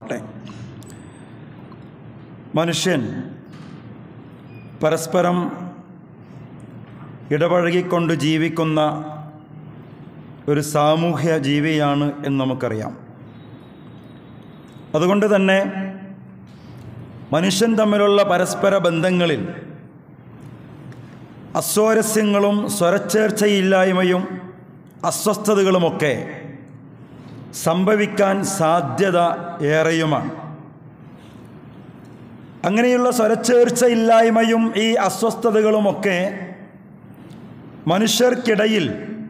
അനുഗ്രഹിക്കുമാറാവട്ടെ മനുഷ്യൻ പരസ്പരം ഇടപഴകിക്കൊണ്ട് ജീവിക്കുന്ന ഒരു സാമൂഹ്യ ജീവിയാണ് എന്ന് നമുക്കറിയാം അതുകൊണ്ട് തന്നെ മനുഷ്യൻ തമ്മിലുള്ള പരസ്പര ബന്ധങ്ങളിൽ അസ്വാരസ്യങ്ങളും സ്വരച്ചേർച്ചയില്ലായ്മയും അസ്വസ്ഥതകളുമൊക്കെ സംഭവിക്കാൻ സാധ്യത ഏറെയുമാണ് അങ്ങനെയുള്ള സ്വരച്ചേർച്ചയില്ലായ്മയും ഈ അസ്വസ്ഥതകളുമൊക്കെ മനുഷ്യർക്കിടയിൽ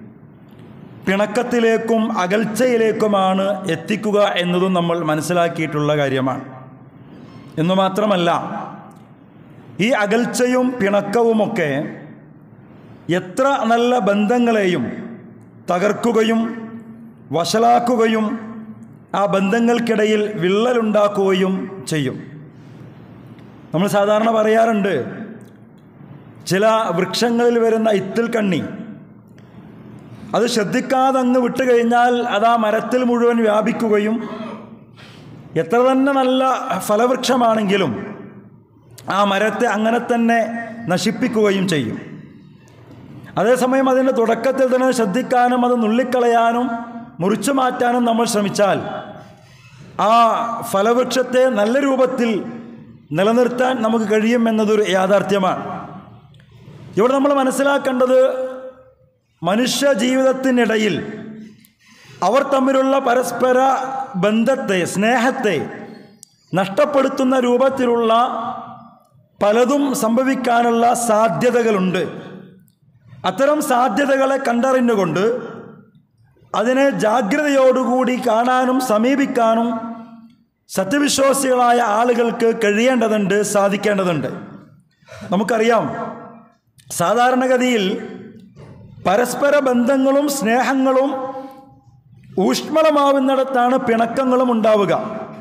പിണക്കത്തിലേക്കും അകൽച്ചയിലേക്കുമാണ് എത്തിക്കുക എന്നതും നമ്മൾ മനസ്സിലാക്കിയിട്ടുള്ള കാര്യമാണ് എന്നു മാത്രമല്ല ഈ അകൽച്ചയും പിണക്കവുമൊക്കെ എത്ര നല്ല ബന്ധങ്ങളെയും തകർക്കുകയും വഷളാക്കുകയും ആ ബന്ധങ്ങൾക്കിടയിൽ വിള്ളലുണ്ടാക്കുകയും ചെയ്യും നമ്മൾ സാധാരണ പറയാറുണ്ട് ചില വൃക്ഷങ്ങളിൽ വരുന്ന ഇത്തിൽ കണ്ണി അത് ശ്രദ്ധിക്കാതെ അങ്ങ് വിട്ടുകഴിഞ്ഞാൽ അത് ആ മരത്തിൽ മുഴുവൻ വ്യാപിക്കുകയും എത്ര തന്നെ നല്ല ഫലവൃക്ഷമാണെങ്കിലും ആ മരത്തെ അങ്ങനെ തന്നെ നശിപ്പിക്കുകയും ചെയ്യും അതേസമയം അതിൻ്റെ തുടക്കത്തിൽ തന്നെ ശ്രദ്ധിക്കാനും അത് നുള്ളിക്കളയാനും മുറിച്ചു മാറ്റാനും നമ്മൾ ശ്രമിച്ചാൽ ആ ഫലവൃക്ഷത്തെ നല്ല രൂപത്തിൽ നിലനിർത്താൻ നമുക്ക് കഴിയുമെന്നതൊരു യാഥാർത്ഥ്യമാണ് ഇവിടെ നമ്മൾ മനസ്സിലാക്കേണ്ടത് മനുഷ്യ ജീവിതത്തിനിടയിൽ അവർ തമ്മിലുള്ള പരസ്പര ബന്ധത്തെ സ്നേഹത്തെ നഷ്ടപ്പെടുത്തുന്ന രൂപത്തിലുള്ള പലതും സംഭവിക്കാനുള്ള സാധ്യതകളുണ്ട് അത്തരം സാധ്യതകളെ കണ്ടറിഞ്ഞുകൊണ്ട് അതിനെ ജാഗ്രതയോടുകൂടി കാണാനും സമീപിക്കാനും സത്യവിശ്വാസികളായ ആളുകൾക്ക് കഴിയേണ്ടതുണ്ട് സാധിക്കേണ്ടതുണ്ട് നമുക്കറിയാം സാധാരണഗതിയിൽ പരസ്പര ബന്ധങ്ങളും സ്നേഹങ്ങളും ഊഷ്മളമാവുന്നിടത്താണ് പിണക്കങ്ങളും ഉണ്ടാവുക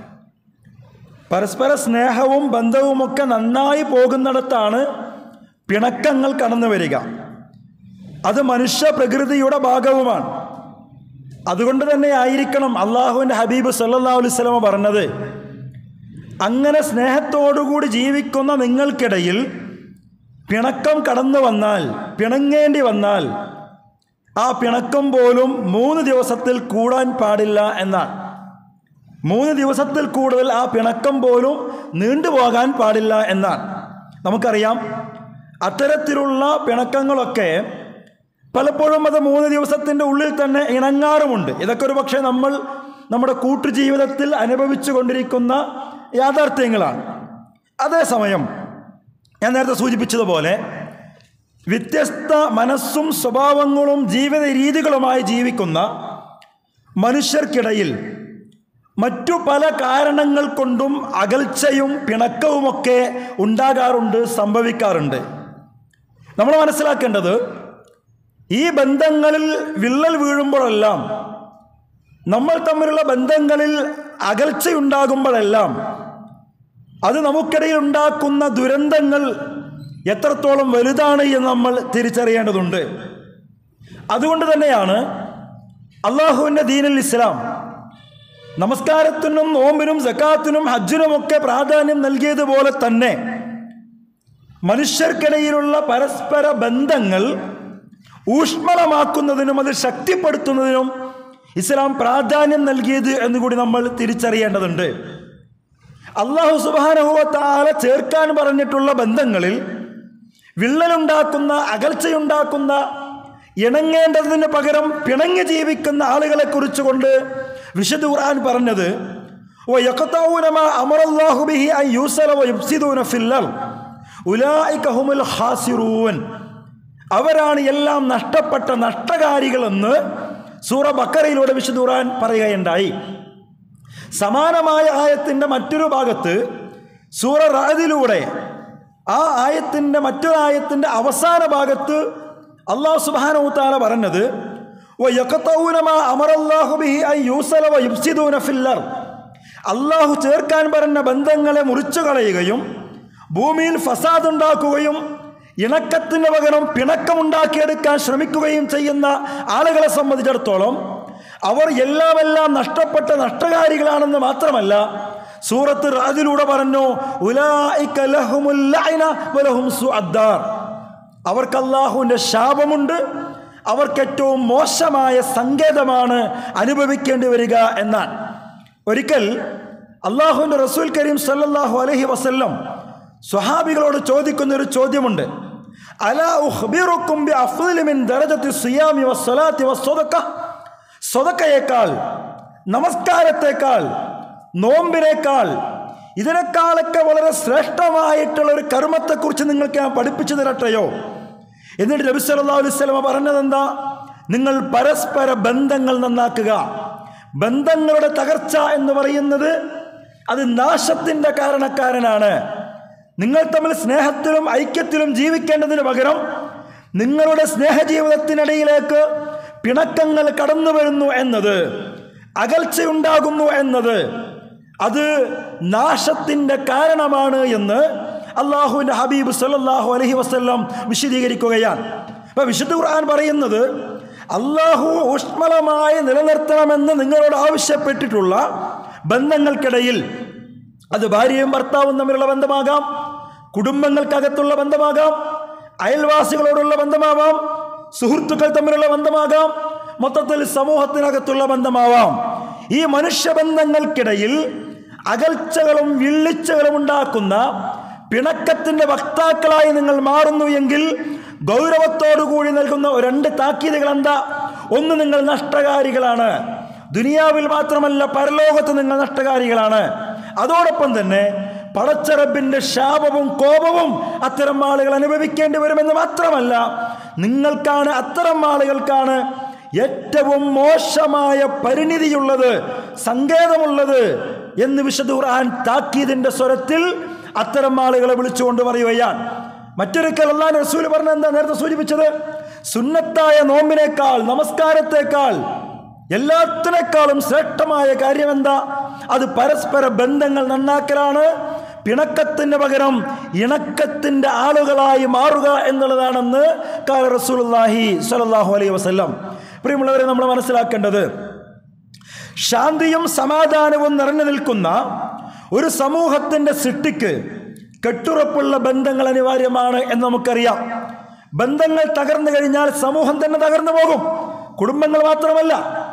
പരസ്പര സ്നേഹവും ബന്ധവുമൊക്കെ നന്നായി പോകുന്നിടത്താണ് പിണക്കങ്ങൾ കടന്നു വരിക അത് മനുഷ്യ പ്രകൃതിയുടെ ഭാഗവുമാണ് അതുകൊണ്ട് തന്നെ ആയിരിക്കണം അള്ളാഹുവിൻ്റെ ഹബീബ് സല്ലാ അലൈവലമ പറഞ്ഞത് അങ്ങനെ സ്നേഹത്തോടുകൂടി ജീവിക്കുന്ന നിങ്ങൾക്കിടയിൽ പിണക്കം കടന്നു വന്നാൽ പിണങ്ങേണ്ടി വന്നാൽ ആ പിണക്കം പോലും മൂന്ന് ദിവസത്തിൽ കൂടാൻ പാടില്ല എന്നാണ് മൂന്ന് ദിവസത്തിൽ കൂടുതൽ ആ പിണക്കം പോലും നീണ്ടുപോകാൻ പാടില്ല എന്നാണ് നമുക്കറിയാം അത്തരത്തിലുള്ള പിണക്കങ്ങളൊക്കെ പലപ്പോഴും അത് മൂന്ന് ദിവസത്തിൻ്റെ ഉള്ളിൽ തന്നെ ഇണങ്ങാറുമുണ്ട് ഇതൊക്കെ ഒരു പക്ഷേ നമ്മൾ നമ്മുടെ കൂട്ടുജീവിതത്തിൽ അനുഭവിച്ചു കൊണ്ടിരിക്കുന്ന യാഥാർത്ഥ്യങ്ങളാണ് അതേസമയം ഞാൻ നേരത്തെ സൂചിപ്പിച്ചതുപോലെ വ്യത്യസ്ത മനസ്സും സ്വഭാവങ്ങളും ജീവിത രീതികളുമായി ജീവിക്കുന്ന മനുഷ്യർക്കിടയിൽ മറ്റു പല കാരണങ്ങൾ കൊണ്ടും അകൽച്ചയും പിണക്കവുമൊക്കെ ഉണ്ടാകാറുണ്ട് സംഭവിക്കാറുണ്ട് നമ്മൾ മനസ്സിലാക്കേണ്ടത് ഈ ബന്ധങ്ങളിൽ വിള്ളൽ വീഴുമ്പോഴെല്ലാം നമ്മൾ തമ്മിലുള്ള ബന്ധങ്ങളിൽ അകൽച്ചയുണ്ടാകുമ്പോഴെല്ലാം അത് നമുക്കിടയിൽ ഉണ്ടാക്കുന്ന ദുരന്തങ്ങൾ എത്രത്തോളം വലുതാണ് എന്ന് നമ്മൾ തിരിച്ചറിയേണ്ടതുണ്ട് അതുകൊണ്ട് തന്നെയാണ് അള്ളാഹുവിൻ്റെ ദീനുൽ ഇസ്ലാം നമസ്കാരത്തിനും നോമ്പിനും സക്കാത്തിനും ഹജ്ജിനുമൊക്കെ പ്രാധാന്യം നൽകിയതുപോലെ തന്നെ മനുഷ്യർക്കിടയിലുള്ള പരസ്പര ബന്ധങ്ങൾ ഊഷ്മളമാക്കുന്നതിനും അത് ശക്തിപ്പെടുത്തുന്നതിനും ഇസ്ലാം പ്രാധാന്യം നൽകിയത് എന്നുകൂടി നമ്മൾ തിരിച്ചറിയേണ്ടതുണ്ട് അള്ളാഹു സുബാനഹുവത്താല ചേർക്കാൻ പറഞ്ഞിട്ടുള്ള ബന്ധങ്ങളിൽ വിള്ളലുണ്ടാക്കുന്ന അകൽച്ചയുണ്ടാക്കുന്ന ഇണങ്ങേണ്ടതിന് പകരം പിണങ്ങി ജീവിക്കുന്ന ആളുകളെ കുറിച്ച് കൊണ്ട് വിശുദ്ധ ഖുർആൻ പറഞ്ഞത് അവരാണ് എല്ലാം നഷ്ടപ്പെട്ട നഷ്ടകാരികളെന്ന് സൂറ ബക്കറയിലൂടെ വിശുദ്ധ ഖുർആൻ പറയുകയുണ്ടായി സമാനമായ ആയത്തിൻ്റെ മറ്റൊരു ഭാഗത്ത് സൂറ റാദിലൂടെ ആ ആയത്തിൻ്റെ മറ്റൊരു ആയത്തിൻ്റെ അവസാന ഭാഗത്ത് അള്ളാഹു സുബാനവുത്താല പറഞ്ഞത് അള്ളാഹു ചേർക്കാൻ പറഞ്ഞ ബന്ധങ്ങളെ മുറിച്ചു കളയുകയും ഭൂമിയിൽ ഫസാദ് ഉണ്ടാക്കുകയും ഇണക്കത്തിന് പകരം പിണക്കമുണ്ടാക്കിയെടുക്കാൻ ശ്രമിക്കുകയും ചെയ്യുന്ന ആളുകളെ സംബന്ധിച്ചിടത്തോളം അവർ എല്ലാമെല്ലാം നഷ്ടപ്പെട്ട നഷ്ടകാരികളാണെന്ന് മാത്രമല്ല സൂറത്ത് റാദിലൂടെ പറഞ്ഞു ഉലായിക ലഹുമുൽ ലഅന വലഹും സുഅദ്ദാർ അവർക്ക് അള്ളാഹുവിൻ്റെ ശാപമുണ്ട് അവർക്ക് ഏറ്റവും മോശമായ സങ്കേതമാണ് അനുഭവിക്കേണ്ടി വരിക എന്നാണ് ഒരിക്കൽ അള്ളാഹുവിൻ്റെ റസൂൽ കരീം സല്ലല്ലാഹു അലൈഹി വസല്ലം സ്വഹാബികളോട് ചോദിക്കുന്ന ഒരു ചോദ്യമുണ്ട് അലാ ഉഖ്ബിറുക്കും ബി അഫ്ളി മിൻ ദറജത്തി സിയാമി വസ്സലാത്തി വസ്സദഖ സ്വതക്കയേക്കാൾ നമസ്കാരത്തേക്കാൾ നോമ്പിനേക്കാൾ ഇതിനേക്കാളൊക്കെ വളരെ ശ്രേഷ്ഠമായിട്ടുള്ള ഒരു കർമ്മത്തെക്കുറിച്ച് നിങ്ങൾക്ക് ഞാൻ പഠിപ്പിച്ചു തരട്ടെയോ എന്നിട്ട് നബി സല്ലല്ലാഹു അലൈഹി വസല്ലമ പറഞ്ഞതെന്താ നിങ്ങൾ പരസ്പര ബന്ധങ്ങൾ നന്നാക്കുക ബന്ധങ്ങളുടെ തകർച്ച എന്ന് പറയുന്നത് അത് നാശത്തിൻ്റെ കാരണക്കാരനാണ് നിങ്ങൾ തമ്മിൽ സ്നേഹത്തിലും ഐക്യത്തിലും ജീവിക്കേണ്ടതിന് പകരം നിങ്ങളുടെ സ്നേഹജീവിതത്തിനിടയിലേക്ക് പിണക്കങ്ങൾ കടന്നു വരുന്നു എന്നത് അകൽച്ചയുണ്ടാകുന്നു എന്നത് അത് നാശത്തിൻ്റെ കാരണമാണ് എന്ന് അള്ളാഹുവിൻ്റെ ഹബീബ് സല്ലല്ലാഹു അലൈഹി വസല്ലം വിശദീകരിക്കുകയാണ് അപ്പൊ വിശുദ്ധ ഖുർആൻ പറയുന്നത് അള്ളാഹു ഊഷ്മളമായി നിലനിർത്തണമെന്ന് നിങ്ങളോട് ആവശ്യപ്പെട്ടിട്ടുള്ള ബന്ധങ്ങൾക്കിടയിൽ അത് ഭാര്യയും ഭർത്താവും തമ്മിലുള്ള ബന്ധമാകാം കുടുംബങ്ങൾക്കകത്തുള്ള ബന്ധമാകാം അയൽവാസികളോടുള്ള ബന്ധമാവാം സുഹൃത്തുക്കൾ തമ്മിലുള്ള ബന്ധമാകാം മൊത്തത്തിൽ സമൂഹത്തിനകത്തുള്ള ബന്ധമാവാം ഈ മനുഷ്യബന്ധങ്ങൾക്കിടയിൽ അകൽച്ചകളും വിള്ളിച്ചകളും ഉണ്ടാക്കുന്ന പിണക്കത്തിന്റെ വക്താക്കളായി നിങ്ങൾ മാറുന്നു എങ്കിൽ ഗൗരവത്തോടുകൂടി നൽകുന്ന രണ്ട് താക്കീതുകൾ എന്താ ഒന്ന് നിങ്ങൾ നഷ്ടകാരികളാണ് ദുനിയാവിൽ മാത്രമല്ല പരലോകത്ത് നിങ്ങൾ നഷ്ടകാരികളാണ് അതോടൊപ്പം തന്നെ പടച്ചറബിന്റെ ശാപവും കോപവും അത്തരം ആളുകൾ അനുഭവിക്കേണ്ടി വരുമെന്ന് മാത്രമല്ല നിങ്ങൾക്കാണ് അത്തരം ആളുകൾക്കാണ് ഏറ്റവും മോശമായ പരിണിതിയുള്ളത് സങ്കേതമുള്ളത് എന്ന് വിശുദ്ധ ഖുർആൻ താക്കീതിന്റെ സ്വരത്തിൽ അത്തരം ആളുകളെ വിളിച്ചുകൊണ്ട് പറയുകയാണ് മറ്റൊരിക്കൽ അള്ളാൻ റസൂൽ പറഞ്ഞ എന്താ നേരത്തെ സൂചിപ്പിച്ചത് സുന്നത്തായ നോമ്പിനേക്കാൾ നമസ്കാരത്തേക്കാൾ എല്ലാത്തിനേക്കാളും ശ്രേഷ്ഠമായ കാര്യം എന്താ അത് പരസ്പര ബന്ധങ്ങൾ നന്നാക്കലാണ് പിണക്കത്തിന് പകരം ഇണക്കത്തിന്റെ ആളുകളായി മാറുക എന്നുള്ളതാണെന്ന് കാല റസൂലുള്ളാഹി സ്വല്ലല്ലാഹു അലൈഹി വസല്ലം പ്രിയമുള്ളവരെ നമ്മൾ മനസ്സിലാക്കേണ്ടത് ശാന്തിയും സമാധാനവും നിറഞ്ഞു നിൽക്കുന്ന ഒരു സമൂഹത്തിന്റെ സൃഷ്ടിക്ക് കെട്ടുറപ്പുള്ള ബന്ധങ്ങൾ അനിവാര്യമാണ് എന്ന് നമുക്കറിയാം ബന്ധങ്ങൾ തകർന്നു കഴിഞ്ഞാൽ സമൂഹം തന്നെ തകർന്നു പോകും കുടുംബങ്ങൾ മാത്രമല്ല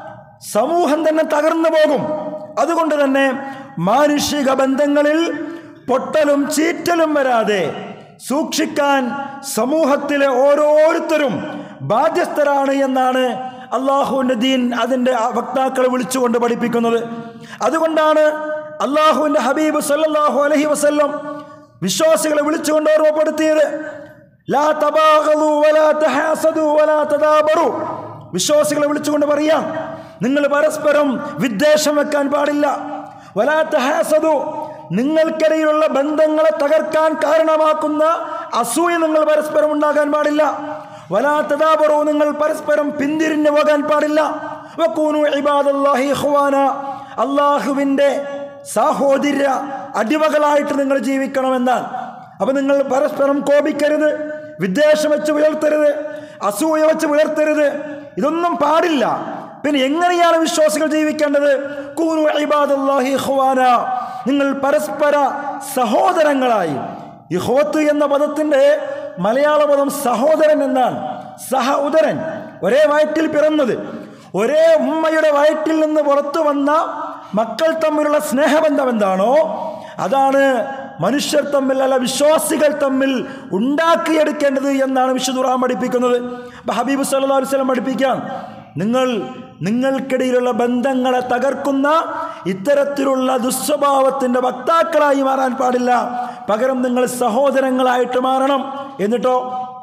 സമൂഹം തന്നെ തകർന്നു പോകും അതുകൊണ്ട് തന്നെ മാനുഷിക ബന്ധങ്ങളിൽ പൊട്ടലും ചീറ്റലും വരാതെ സൂക്ഷിക്കാൻ സമൂഹത്തിലെ ഓരോരുത്തരും ബാധ്യസ്ഥരാണ് എന്നാണ് അള്ളാഹുവിൻ്റെ ദീൻ അതിൻ്റെ വക്താക്കളെ വിളിച്ചുകൊണ്ട് പഠിപ്പിക്കുന്നത് അതുകൊണ്ടാണ് അള്ളാഹുവിൻ്റെ ഹബീബ് സല്ലല്ലാഹു അലൈഹി വസല്ലം വിശ്വാസികളെ വിളിച്ചുകൊണ്ട് ഓർമ്മപ്പെടുത്തിയത് ലാ തബാഗദു വലാ തഹാസദു വലാ തദാബറു വിശ്വാസികളെ വിളിച്ചുകൊണ്ട് പറയാം നിങ്ങൾ പരസ്പരം വിദ്വേഷം വെക്കാൻ പാടില്ല വലാ തഹാസദു നിങ്ങൾക്കിടയിലുള്ള ബന്ധങ്ങളെ തകർക്കാൻ കാരണമാക്കുന്ന അസൂയ നിങ്ങൾ പരസ്പരം ഉണ്ടാകാൻ പാടില്ല വലാ തദാബറു നിങ്ങൾ പരസ്പരം പിന്തിരിഞ്ഞു പോകാൻ പാടില്ല വക്കൂനു ഇബാദല്ലാഹി ഇഖ്വാന അള്ളാഹുവിൻ്റെ സാഹോദര്യ അടിമകളായിട്ട് നിങ്ങൾ ജീവിക്കണമെന്നാണ് അപ്പൊ നിങ്ങൾ പരസ്പരം കോപിക്കരുത് വിദ്വേഷം വെച്ച് പുലർത്തരുത് അസൂയ വെച്ച് പുലർത്തരുത് ഇതൊന്നും പാടില്ല പിന്നെ എങ്ങനെയാണ് വിശ്വാസികൾ ജീവിക്കേണ്ടത് കൂനു ഇബാദല്ലാഹി ഇഖ്വാന നിങ്ങൾ പരസ്പര സഹോദരങ്ങളായി ഇഹോത്ത് എന്ന പദത്തിന്റെ മലയാള പദം സഹോദരൻ എന്നാണ് സഹ ഉദരൻ ഒരേ വയറ്റിൽ പിറന്നത് ഒരേ ഉമ്മയുടെ വയറ്റിൽ നിന്ന് പുറത്തു വന്ന മക്കൾ തമ്മിലുള്ള സ്നേഹബന്ധം എന്താണോ അതാണ് മനുഷ്യർ തമ്മിൽ അല്ല വിശ്വാസികൾ തമ്മിൽ ഉണ്ടാക്കിയെടുക്കേണ്ടത് എന്നാണ് വിശുദ്ധുറാൻ പഠിപ്പിക്കുന്നത് അപ്പൊ ഹബീബ് സല്ലല്ലാഹു അലൈഹി വസല്ലം പഠിപ്പിക്കാം നിങ്ങൾ നിങ്ങൾക്കിടയിലുള്ള ബന്ധങ്ങളെ തകർക്കുന്ന ഇത്തരത്തിലുള്ള ദുസ്വഭാവത്തിന്റെ വക്താക്കളായി മാറാൻ പാടില്ല പകരം നിങ്ങൾ സഹോദരങ്ങളായിട്ട് മാറണം എന്നിട്ടോ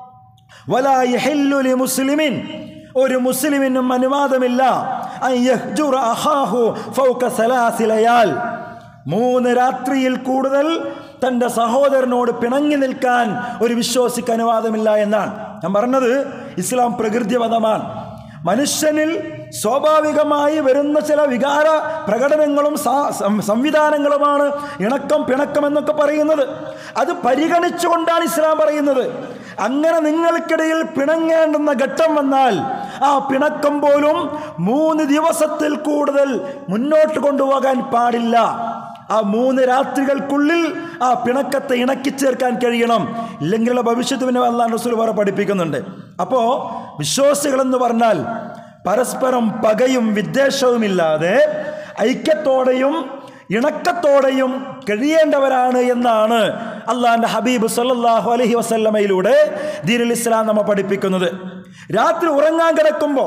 വലാ യഹില്ലു ലി മുസ്ലിമിൻ ഒരു മുസ്ലിമിനും അനുവാദമില്ല അൻ യഹ്ജുറ അഖാഹു ഫൗക സലാസി ലയാൽ മൂന്ന് രാത്രിയിൽ കൂടുതൽ തൻ്റെ സഹോദരനോട് പിണങ്ങി നിൽക്കാൻ ഒരു വിശ്വാസിക്ക് അനുവാദമില്ല എന്നാണ് ഞാൻ പറഞ്ഞത് ഇസ്ലാം പ്രകൃതിപദമാണ് മനുഷ്യനിൽ സ്വാഭാവികമായി വരുന്ന ചില വികാര പ്രകടനങ്ങളും സാ- സം- സംവിധാനങ്ങളുമാണ് ഇണക്കം പിണക്കം എന്നൊക്കെ പറയുന്നത് അത് പരിഗണിച്ചുകൊണ്ടാണ് ഇസ്ലാം പറയുന്നത് അങ്ങനെ നിങ്ങൾക്കിടയിൽ പിണങ്ങേണ്ടുന്ന ഘട്ടം വന്നാൽ ആ പിണക്കം പോലും മൂന്ന് ദിവസത്തിൽ കൂടുതൽ മുന്നോട്ട് കൊണ്ടുപോകാൻ പാടില്ല ആ മൂന്ന് രാത്രികൾക്കുള്ളിൽ ആ പിണക്കത്തെ ഇണക്കി ചേർക്കാൻ കഴിയണം ഇല്ലെങ്കിലുള്ള ഭവിഷ്യത്ത് പിന്നെ അള്ളാൻ റസൂൽ വേറെ പഠിപ്പിക്കുന്നുണ്ട് അപ്പോൾ വിശ്വാസികളെന്ന് പറഞ്ഞാൽ പരസ്പരം പകയും വിദ്വേഷവുമില്ലാതെ ഐക്യത്തോടെയും ഇണക്കത്തോടെയും കഴിയേണ്ടവരാണ് എന്നാണ് അള്ളാഹിൻ്റെ ഹബീബ് സല്ലല്ലാഹു അലൈഹി വസല്ലമയിലൂടെ ദീനുൽ ഇസ്ലാം നമ്മെ പഠിപ്പിക്കുന്നത് രാത്രി ഉറങ്ങാൻ കിടക്കുമ്പോൾ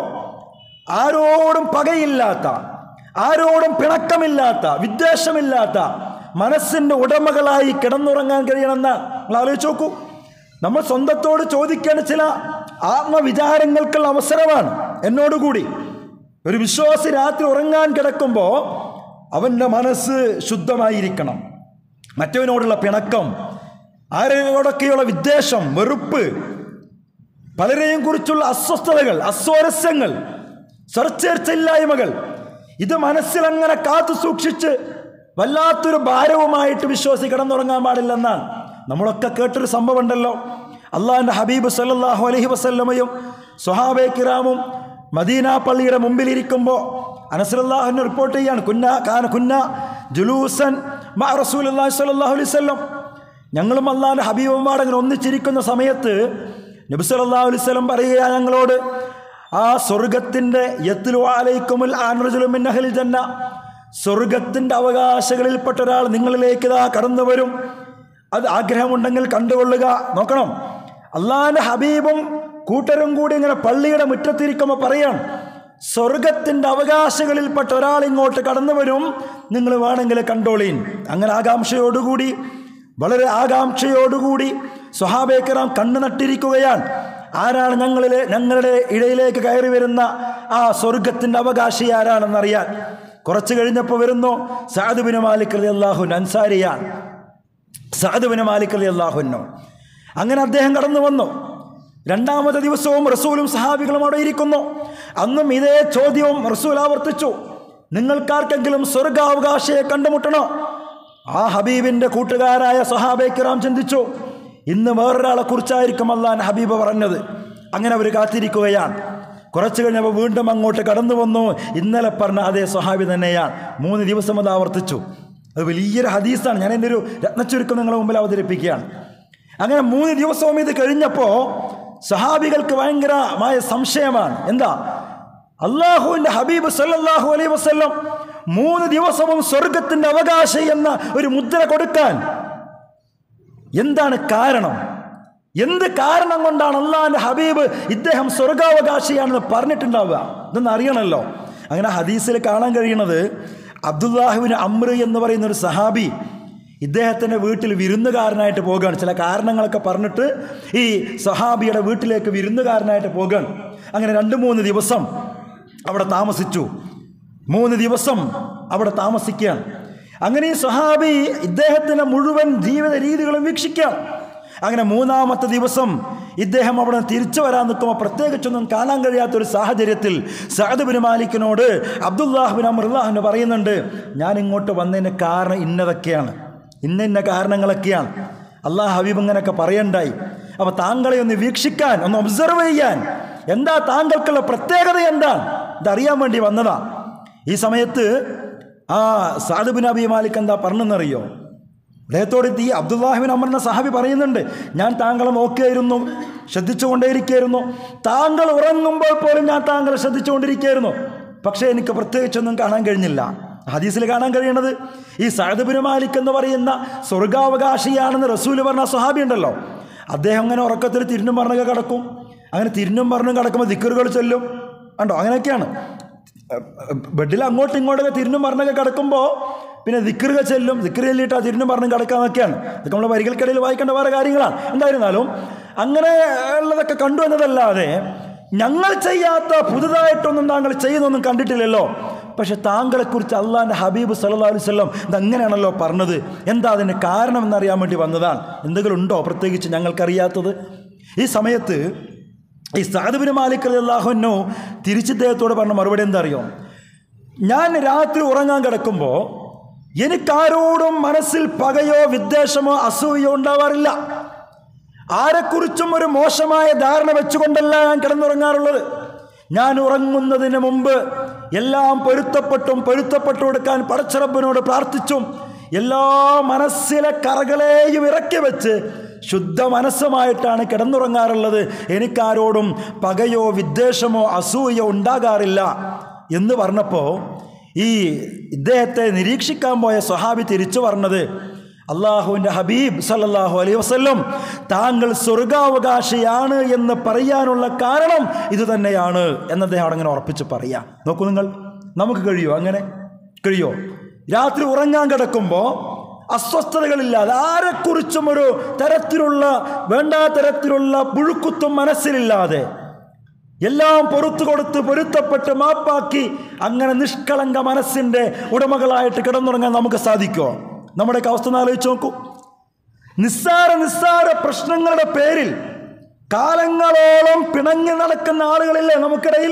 ആരോടും പകയില്ലാത്ത ആരോടും പിണക്കമില്ലാത്ത വിദ്വേഷമില്ലാത്ത മനസ്സിൻ്റെ ഉടമകളായി കിടന്നുറങ്ങാൻ കഴിയണമെന്ന് നിങ്ങൾ ആലോചിച്ച് നോക്കൂ നമ്മൾ സ്വന്തത്തോട് ചോദിക്കേണ്ട ചില ആത്മവിചാരങ്ങൾക്കുള്ള അവസരമാണ് എന്നോടുകൂടി ഒരു വിശ്വാസി രാത്രി ഉറങ്ങാൻ കിടക്കുമ്പോൾ അവൻ്റെ മനസ്സ് ശുദ്ധമായിരിക്കണം മറ്റവനോടുള്ള പിണക്കം ആരോടൊക്കെയുള്ള വിദ്വേഷം വെറുപ്പ് പലരെയും കുറിച്ചുള്ള അസ്വസ്ഥതകൾ അസ്വാരസ്യങ്ങൾ സർച്ചേർച്ചയില്ലായ്മകൾ ഇത് മനസ്സിലങ്ങനെ കാത്തു സൂക്ഷിച്ച് വല്ലാത്തൊരു ഭാരവുമായിട്ട് വിശ്വാസി കിടന്നുറങ്ങാൻ പാടില്ലെന്നാണ് നമ്മളൊക്കെ കേട്ടൊരു സംഭവം ഉണ്ടല്ലോ അള്ളാഹിൻ്റെ ഹബീബ് സല്ലല്ലാഹു അലൈഹി വസല്ലമയും സ്വഹാബെ കിറാമും മദീന പള്ളിയുടെ മുമ്പിലിരിക്കുമ്പോൾ അനസലല്ലാഹുവിനെ റിപ്പോർട്ട് ചെയ്യാണ് കുന്ന കാന കുന്ന ജുലൂസൻ മാ റസൂൽ സല്ലല്ലാഹു അലൈഹി വസല്ലം ഞങ്ങളും അള്ളാഹിൻ്റെ ഹബീബുമാർ അങ്ങനെ ഒന്നിച്ചിരിക്കുന്ന സമയത്ത് നബി സല്ലല്ലാഹു അലൈഹി വസല്ലം പറയുകയാണ് ഞങ്ങളോട് ആ സ്വർഗത്തിൻ്റെ യത്തിലു ആലയിക്കുമുൽ ആൻറജുലുമിൻ അഹ്ലിൽ ജന്ന സ്വർഗത്തിൻ്റെ അവകാശങ്ങളിൽപ്പെട്ട ഒരാൾ നിങ്ങളിലേക്ക് ഇതാ കടന്നു വരും അത് ആഗ്രഹമുണ്ടെങ്കിൽ കണ്ടുകൊള്ളുക നോക്കണം അള്ളാഹിൻ്റെ ഹബീബും കൂട്ടരും കൂടി ഇങ്ങനെ പള്ളിയുടെ മുറ്റത്തിരിക്കുമ്പോൾ പറയാം സ്വർഗത്തിൻ്റെ അവകാശങ്ങളിൽപ്പെട്ട ഒരാൾ ഇങ്ങോട്ട് കടന്നു വരും നിങ്ങൾ വേണമെങ്കിൽ കണ്ടോളീൻ അങ്ങനെ ആകാംക്ഷയോടുകൂടി വളരെ ആകാംക്ഷയോടുകൂടി സ്വഹാബേക്കറാം കണ്ണു നട്ടിരിക്കുകയാണ് ആരാണ് ഞങ്ങളിലെ ഞങ്ങളുടെ ഇടയിലേക്ക് കയറി വരുന്ന ആ സ്വർഗത്തിൻ്റെ അവകാശി ആരാണെന്നറിയാൻ കുറച്ച് കഴിഞ്ഞപ്പോൾ വരുന്നു സാദുബിന് മാലിക് അലി അള്ളാഹുൻ അൻസാരിയാണ് സാദുബിന് മാലിക് അലി അള്ളാഹുനോ അങ്ങനെ അദ്ദേഹം കടന്നു വന്നു രണ്ടാമത്തെ ദിവസവും റസൂലും സഹാബികളും അവിടെ ഇരിക്കുന്നു അന്നും ഇതേ ചോദ്യവും റസൂൽ ആവർത്തിച്ചു നിങ്ങൾക്കാർക്കെങ്കിലും സ്വർഗാവകാശയെ കണ്ടുമുട്ടണോ ആ ഹബീബിൻ്റെ കൂട്ടുകാരായ സഹാബേക്കിറാം ചിന്തിച്ചു ഇന്ന് വേറൊരാളെ കുറിച്ചായിരിക്കും അള്ളാൻ ഹബീബ് പറഞ്ഞത് അങ്ങനെ അവർ കാത്തിരിക്കുകയാണ് കുറച്ച് കഴിഞ്ഞപ്പോൾ വീണ്ടും അങ്ങോട്ട് കടന്നു വന്നു ഇന്നലെ പറഞ്ഞ അതേ സ്വഹാബി തന്നെയാണ് മൂന്ന് ദിവസം അത് ആവർത്തിച്ചു അത് വലിയൊരു ഹദീസാണ് ഞാൻ എൻ്റെ ഒരു രത്നച്ചുരുക്കം നിങ്ങളുടെ മുമ്പിൽ അവതരിപ്പിക്കുകയാണ് അങ്ങനെ മൂന്ന് ദിവസവും ഇത് കഴിഞ്ഞപ്പോൾ സഹാബികൾക്ക് ഭയങ്കരമായ സംശയമാണ് എന്താ അള്ളാഹുവിൻ്റെ ഹബീബ് സല്ലല്ലാഹു അലൈഹി വസല്ലം മൂന്ന് ദിവസവും സ്വർഗത്തിൻ്റെ അവകാശി എന്ന ഒരു മുദ്ര കൊടുക്കാൻ എന്താണ് കാരണം എന്ത് കാരണം കൊണ്ടാണ് അള്ളാഹിൻ്റെ ഹബീബ് ഇദ്ദേഹം സ്വർഗാവകാശിയാണെന്ന് പറഞ്ഞിട്ടുണ്ടാവുക ഇതൊന്ന് അറിയണമല്ലോ അങ്ങനെ ഹദീസിൽ കാണാൻ കഴിയുന്നത് അബ്ദുല്ലാഹുവിന് അമ്ര എന്ന് പറയുന്ന ഒരു സഹാബി ഇദ്ദേഹത്തിൻ്റെ വീട്ടിൽ വിരുന്നുകാരനായിട്ട് പോകുകയാണ് ചില കാരണങ്ങളൊക്കെ പറഞ്ഞിട്ട് ഈ സഹാബിയുടെ വീട്ടിലേക്ക് വിരുന്നുകാരനായിട്ട് പോകുകയാണ് അങ്ങനെ രണ്ട് മൂന്ന് ദിവസം അവിടെ താമസിച്ചു മൂന്ന് ദിവസം അവിടെ താമസിക്കുകയാണ് അങ്ങനെ ഈ സഹാബി ഇദ്ദേഹത്തിൻ്റെ മുഴുവൻ ജീവിത രീതികളും വീക്ഷിക്കാം അങ്ങനെ മൂന്നാമത്തെ ദിവസം ഇദ്ദേഹം അവിടെ നിന്ന് തിരിച്ചു വരാൻ നിൽക്കുമ്പോൾ പ്രത്യേകിച്ചൊന്നും കാണാൻ കഴിയാത്തൊരു സാഹചര്യത്തിൽ സഹദബിൻ മാലിക്കിനോട് അബ്ദുല്ലാഹുബിൻ അമറുല്ലാഹിന് പറയുന്നുണ്ട് ഞാൻ ഇങ്ങോട്ട് വന്നതിന് കാരണം ഇന്നതൊക്കെയാണ് ഇന്ന ഇന്ന കാരണങ്ങളൊക്കെയാണ് അള്ളാഹ് ഹബീബ് ഇങ്ങനെയൊക്കെ പറയണ്ടായി അപ്പോൾ താങ്കളെ ഒന്ന് വീക്ഷിക്കാൻ ഒന്ന് ഒബ്സർവ് ചെയ്യാൻ എന്താ താങ്കൾക്കുള്ള പ്രത്യേകത എന്താണ് ഇതറിയാൻ വേണ്ടി വന്നതാ ഈ സമയത്ത് ആ സാദുബിൻ അബി മാലിക് എന്താ പറഞ്ഞെന്നറിയോ അദ്ദേഹത്തോട് ഈ അബ്ദുല്ലാഹിബിൻ അമറിന്റെ സഹാബി പറയുന്നുണ്ട് ഞാൻ താങ്കളെ നോക്കിയായിരുന്നു ശ്രദ്ധിച്ചുകൊണ്ടേയിരിക്കുകയായിരുന്നു താങ്കൾ ഉറങ്ങുമ്പോൾ പോലും ഞാൻ താങ്കളെ ശ്രദ്ധിച്ചുകൊണ്ടിരിക്കുകയായിരുന്നു പക്ഷേ എനിക്ക് പ്രത്യേകിച്ചൊന്നും കാണാൻ കഴിഞ്ഞില്ല ഹദീസിൽ കാണാൻ കഴിയുന്നത് ഈ സഹദബിന് മാലിക് എന്ന് പറയുന്ന സ്വർഗാവകാശിയാണെന്ന് റസൂല് പറഞ്ഞ സ്വഹാബി ഉണ്ടല്ലോ അദ്ദേഹം അങ്ങനെ ഉറക്കത്തിൽ തിരിഞ്ഞും പറഞ്ഞൊക്കെ കിടക്കും അങ്ങനെ തിരിഞ്ഞും പറഞ്ഞും കിടക്കുമ്പോൾ ദിക്കറുകൾ ചൊല്ലും കണ്ടോ അങ്ങനെയൊക്കെയാണ് ബെഡിൽ അങ്ങോട്ടും ഇങ്ങോട്ടൊക്കെ തിരിഞ്ഞും പറഞ്ഞൊക്കെ കിടക്കുമ്പോൾ പിന്നെ ദിക്കറുക ചെല്ലും ദിക്കറ് ചെല്ലിയിട്ട് ആ തിരിഞ്ഞും പറഞ്ഞും കിടക്കാന്നൊക്കെയാണ് ഇതൊക്കെ നമ്മൾ വരികൾക്കിടയിൽ വായിക്കേണ്ട വേറെ കാര്യങ്ങളാണ് എന്തായിരുന്നാലും അങ്ങനെ ഉള്ളതൊക്കെ കണ്ടു എന്നതല്ലാതെ ഞങ്ങൾ ചെയ്യാത്ത പുതുതായിട്ടൊന്നും താങ്കൾ ചെയ്യുന്നൊന്നും കണ്ടിട്ടില്ലല്ലോ പക്ഷെ താങ്കളെക്കുറിച്ച് അള്ളാഹിൻ്റെ ഹബീബ് സല്ലാ അലൈഹി സ്വല്ലം ഇതങ്ങനെയാണല്ലോ പറഞ്ഞത് എന്താ അതിന് കാരണം എന്നറിയാൻ വേണ്ടി വന്നതാണ് എന്തെങ്കിലും ഉണ്ടോ പ്രത്യേകിച്ച് ഞങ്ങൾക്കറിയാത്തത് ഈ സമയത്ത് ഈ സാദുബിന് മാലിക് അലി അള്ളാഹുനോ തിരിച്ചിദ്ദേഹത്തോട് പറഞ്ഞ മറുപടി എന്താ അറിയോ ഞാൻ രാത്രി ഉറങ്ങാൻ കിടക്കുമ്പോൾ എനിക്കാരോടും മനസ്സിൽ പകയോ വിദ്വേഷമോ അസൂയോ ഉണ്ടാവാറില്ല ആരെക്കുറിച്ചും ഒരു മോശമായ ധാരണ വെച്ചുകൊണ്ടല്ല ഞാൻ കിടന്നുറങ്ങാറുള്ളത് ഞാൻ ഉറങ്ങുന്നതിന് മുമ്പ് എല്ലാം പൊരുത്തപ്പെട്ടും പൊരുത്തപ്പെട്ടു കൊടുക്കാൻ പടച്ചറബിനോട് പ്രാർത്ഥിച്ചും എല്ലാ മനസ്സിലെ കറകളെയും ഇറക്കി വെച്ച് ശുദ്ധ മനസ്സുമായിട്ടാണ് കിടന്നുറങ്ങാറുള്ളത് എനിക്കാരോടും പകയോ വിദ്വേഷമോ അസൂയോ ഉണ്ടാകാറില്ല എന്ന് പറഞ്ഞപ്പോൾ ഈ ഇദ്ദേഹത്തെ നിരീക്ഷിക്കാൻ പോയ സ്വഹാബി തിരിച്ചു പറഞ്ഞത് അള്ളാഹുവിൻ്റെ ഹബീബ് സല്ലല്ലാഹു അലൈഹി വസല്ലം താങ്കൾ സ്വർഗാവകാശിയാണ് എന്ന് പറയാനുള്ള കാരണം ഇത് തന്നെയാണ് എന്ന് അദ്ദേഹം അവിടെ അങ്ങനെ ഉറപ്പിച്ച് പറയാം നോക്കൂ നിങ്ങൾ നമുക്ക് കഴിയോ അങ്ങനെ കഴിയോ രാത്രി ഉറങ്ങാൻ കിടക്കുമ്പോൾ അസ്വസ്ഥതകളില്ലാതെ ആരെക്കുറിച്ചും ഒരു തരത്തിലുള്ള വേണ്ടാ തരത്തിലുള്ള പുഴുക്കുത്തും മനസ്സിലില്ലാതെ എല്ലാം പൊറത്തു കൊടുത്ത് പൊരുത്തപ്പെട്ട് മാപ്പാക്കി അങ്ങനെ നിഷ്കളങ്ക മനസ്സിൻ്റെ ഉടമകളായിട്ട് കിടന്നുറങ്ങാൻ നമുക്ക് സാധിക്കുമോ നമ്മുടെയൊക്കെ അവസ്ഥ ഒന്ന് ആലോചിച്ച് നോക്കൂ നിസ്സാര നിസ്സാര പ്രശ്നങ്ങളുടെ പേരിൽ കാലങ്ങളോളം പിണങ്ങി നടക്കുന്ന ആളുകളില്ലേ നമുക്കിടയിൽ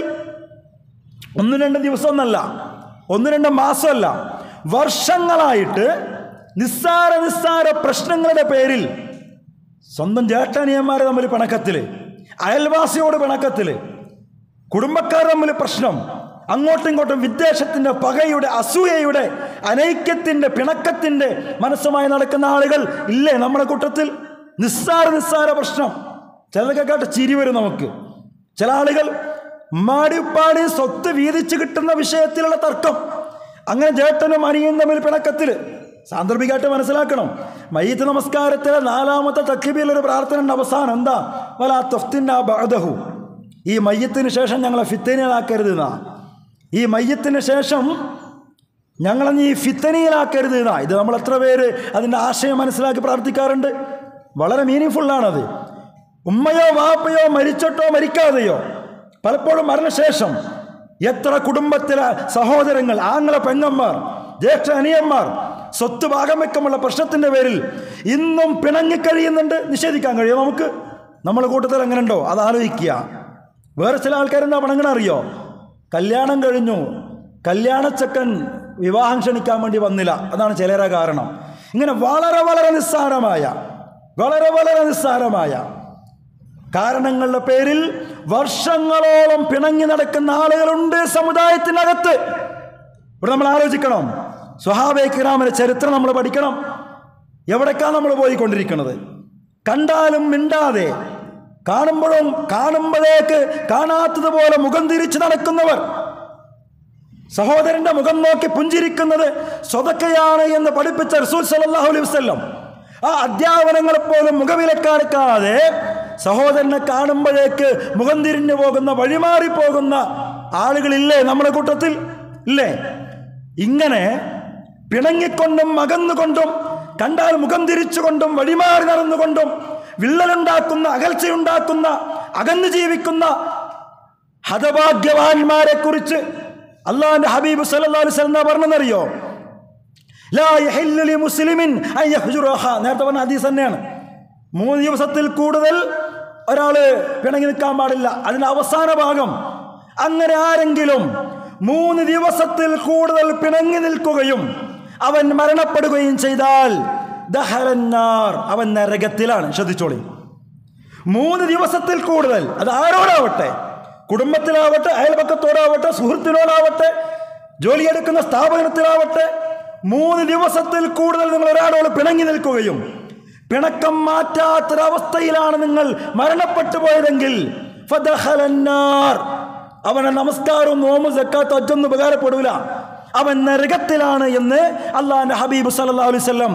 ഒന്ന് രണ്ട് ദിവസമൊന്നല്ല ഒന്ന് രണ്ട് മാസമല്ല വർഷങ്ങളായിട്ട് നിസ്സാര നിസ്സാര പ്രശ്നങ്ങളുടെ പേരിൽ സ്വന്തം ജേഷ്ഠാനിയന്മാരെ തമ്മിൽ പിണക്കത്തിൽ അയൽവാസിയോട് പിണക്കത്തിൽ കുടുംബക്കാർ തമ്മിൽ പ്രശ്നം അങ്ങോട്ടും ഇങ്ങോട്ടും വിദ്വേഷത്തിൻ്റെ പകയുടെ അസൂയയുടെ അനൈക്യത്തിൻ്റെ പിണക്കത്തിൻ്റെ മനസ്സുമായി നടക്കുന്ന ആളുകൾ ഇല്ലേ നമ്മുടെ കൂട്ടത്തിൽ നിസ്സാര നിസ്സാര പ്രശ്നം ചിലതൊക്കെ കേട്ട് ചിരി വരും നമുക്ക് ചില ആളുകൾ മാടിപ്പാടി സ്വത്ത് വീതിച്ച് കിട്ടുന്ന വിഷയത്തിലുള്ള തർക്കം അങ്ങനെ ജേട്ടനും അനിയും തമ്മിൽ പിണക്കത്തിൽ സാന്ദർഭികമായിട്ട് മനസ്സിലാക്കണം മയ്യത്ത് നമസ്കാരത്തിലെ നാലാമത്തെ തക്കിബിയിൽ ഒരു പ്രാർത്ഥന ഉണ്ട് അവസാനം എന്താ വലാ തൊഫ്തിൻ്റെ ബഅദഹു ഈ മയ്യത്തിന് ശേഷം ഞങ്ങളെ ഫിത്തനിയിലാക്കരുത് എന്നാ ഈ മയ്യത്തിന് ശേഷം ഞങ്ങളെ നീ ഫിത്തനിയിലാക്കരുത് എന്നാ ഇത് നമ്മൾ എത്ര പേര് അതിൻ്റെ ആശയം മനസ്സിലാക്കി പ്രാർത്ഥിക്കാറുണ്ട് വളരെ മീനിങ് ഫുള്ളാണത് ഉമ്മയോ വാപ്പയോ മരിച്ചിട്ടോ മരിക്കാതെയോ പലപ്പോഴും മരണശേഷം എത്ര കുടുംബത്തിലെ സഹോദരങ്ങൾ ആങ്ങളെ പെങ്ങന്മാർ ജ്യേഷ്ഠ അനിയന്മാർ സ്വത്ത് ഭാഗം വെക്കമുള്ള പ്രശ്നത്തിൻ്റെ പേരിൽ ഇന്നും പിണങ്ങിക്കഴിയുന്നുണ്ട് നിഷേധിക്കാൻ കഴിയും നമുക്ക് നമ്മളെ കൂട്ടത്തിൽ എങ്ങനെ ഉണ്ടോ അത് ആലോചിക്കുക വേറെ ചില ആൾക്കാരെന്താ പിണങ്ങണ അറിയോ കല്യാണം കഴിഞ്ഞു കല്യാണച്ചക്കൻ വിവാഹം ക്ഷണിക്കാൻ വേണ്ടി വന്നില്ല അതാണ് ചിലരെ കാരണം ഇങ്ങനെ വളരെ വളരെ നിസ്സാരമായ വളരെ വളരെ നിസ്സാരമായ കാരണങ്ങളുടെ പേരിൽ വർഷങ്ങളോളം പിണങ്ങി നടക്കുന്ന ആളുകളുണ്ട് സമുദായത്തിനകത്ത് ഇവിടെ നമ്മൾ ആലോചിക്കണം സ്വഹാബെ കിറാമിന്റെ ചരിത്രം നമ്മൾ പഠിക്കണം എവിടേക്കാണ് നമ്മൾ പോയിക്കൊണ്ടിരിക്കുന്നത് കണ്ടാലും മിണ്ടാതെ കാണുമ്പോഴും കാണുമ്പോഴേക്ക് കാണാത്തതുപോലെ മുഖം തിരിച്ച് നടക്കുന്നവർ സഹോദരന്റെ മുഖം നോക്കി പുഞ്ചിരിക്കുന്നത് സ്വതക്കയാണ് എന്ന് പഠിപ്പിച്ച റസൂൽ സല്ലല്ലാഹു അലൈഹി വസല്ലം ആ അധ്യാപനങ്ങൾ പോലും മുഖവിലക്കാണിക്കാതെ സഹോദരനെ കാണുമ്പോഴേക്ക് മുഖം തിരിഞ്ഞു പോകുന്ന വഴിമാറി പോകുന്ന ആളുകളില്ലേ നമ്മുടെ കൂട്ടത്തിൽ ഇല്ലേ ഇങ്ങനെ പിണങ്ങിക്കൊണ്ടും അകന്നുകൊണ്ടും കണ്ടാൽ മുഖം തിരിച്ചുകൊണ്ടും വഴിമാറി നടന്നുകൊണ്ടും വിള്ളലുണ്ടാക്കുന്ന അകൽച്ചയുണ്ടാക്കുന്ന അകന്നു ജീവിക്കുന്ന ഹതഭാഗ്യവാന്മാരെ കുറിച്ച് അള്ളാഹിന്റെ ഹബീബ് സല്ലല്ലാഹു അലൈഹി വസല്ലം പറഞ്ഞെന്നറിയോ ലാ യഹില്ലു ലി മുസ്ലിമിൻ അൻ യഹ്ജുറഹ നേരത്തെ പറഞ്ഞ ഹദീസ് തന്നെയാണ് മൂന്ന് ദിവസത്തിൽ കൂടുതൽ ഒരാള് പിണങ്ങി നിൽക്കാൻ പാടില്ല അതിന്റെ അവസാന ഭാഗം അങ്ങനെ ആരെങ്കിലും മൂന്ന് ദിവസത്തിൽ കൂടുതൽ പിണങ്ങി നിൽക്കുകയും അവൻ മരണപ്പെടുകയും ചെയ്താൽ ദഹലന്നാർ അവൻ നരകത്തിലാണ് ശ്രദ്ധിച്ചോളി മൂന്ന് ദിവസത്തിൽ കൂടുതൽ അത് ആരോടാവട്ടെ കുടുംബത്തിലാവട്ടെ അയൽപക്കത്തോടാവട്ടെ സുഹൃത്തിനോടാവട്ടെ ജോലിയെടുക്കുന്ന സ്ഥാപനത്തിലാവട്ടെ മൂന്ന് ദിവസത്തിൽ കൂടുതൽ നിങ്ങൾ ഒരാളോട് പിണങ്ങി നിൽക്കുകയും പിണക്കം മാറ്റാത്തൊരവസ്ഥയിലാണ് നിങ്ങൾ മരണപ്പെട്ടു പോയതെങ്കിൽ ഫദഖലന്നാർ. അവനെ നമസ്കാരവും നോമ്പ് സക്കാത്ത് ഒറ്റൊന്നും ഉപകാരപ്പെടൂല അവൻ നരകത്തിലാണ് എന്ന് അള്ളാഹിന്റെ ഹബീബ് സല്ലല്ലാഹു അലൈഹി വസല്ലം